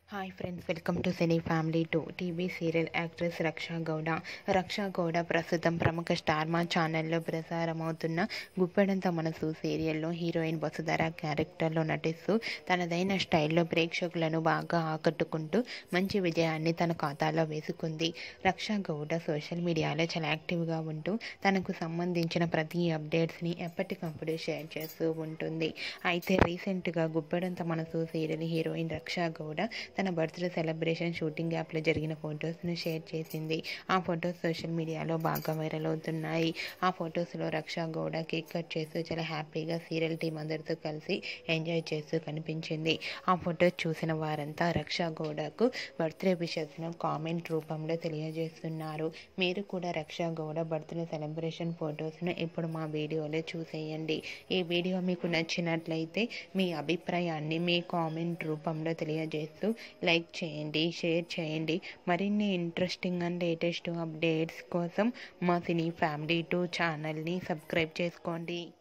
hi friends welcome to cine family two TV serial actress Raksha Gowda Raksha Gowda ప్రస్తుతం ప్రముఖ star మా ఛానల్లో ప్రసారమవుతున్న గుప్పెడంత మనసు సీరియల్లో హీరోయిన్ వసుధర క్యారెక్టర్లో నటిస్తూ తనదైన స్టైల్లో ప్రేక్షకులను బాగా ఆకట్టుకుంటూ మంచి విజయాన్ని తన ఖాతాలో వేసుకుంది రక్షా గౌడ సోషల్ మీడియాలో చాలా యాక్టివ్గా ఉంటూ తనకు సంబంధించిన ప్రతి అప్డేట్స్ని ఎప్పటికప్పుడు షేర్ చేస్తూ ఉంటుంది అయితే రీసెంట్గా గుప్పెడంత మనసు సీరియల్ హీరోయిన్ రక్షా గౌడ తన బర్త్డే సెలబ్రేషన్ షూటింగ్ యాప్లో జరిగిన ఫొటోస్ను షేర్ చేసింది ఆ ఫొటోస్ సోషల్ మీడియాలో బాగా వైరల్ అవుతున్నాయి ఆ ఫొటోస్లో రక్షా గౌడ కేక్ కట్ చేస్తూ చాలా హ్యాపీగా సీరియల్ టీం అందరితో కలిసి ఎంజాయ్ చేస్తూ కనిపించింది ఆ ఫొటోస్ చూసిన వారంతా రక్షా గౌడకు బర్త్డే విషెస్ను కామెంట్ రూపంలో తెలియజేస్తున్నారు మీరు కూడా రక్షా గౌడ బర్త్డే సెలబ్రేషన్ ఫొటోస్ను ఇప్పుడు మా వీడియోలో చూసేయండి ఈ వీడియో మీకు నచ్చినట్లయితే మీ అభిప్రాయాన్ని మీ కామెంట్ రూపంలో తెలియజేస్తూ లైక్ చేయండి షేర్ చేయండి మరిన్ని ఇంట్రెస్టింగ్ అండ్ లేటెస్ట్ అప్డేట్స్ కోసం మా సినీ ఫ్యామిలీ టూ ఛానల్ని సబ్స్క్రైబ్ చేసుకోండి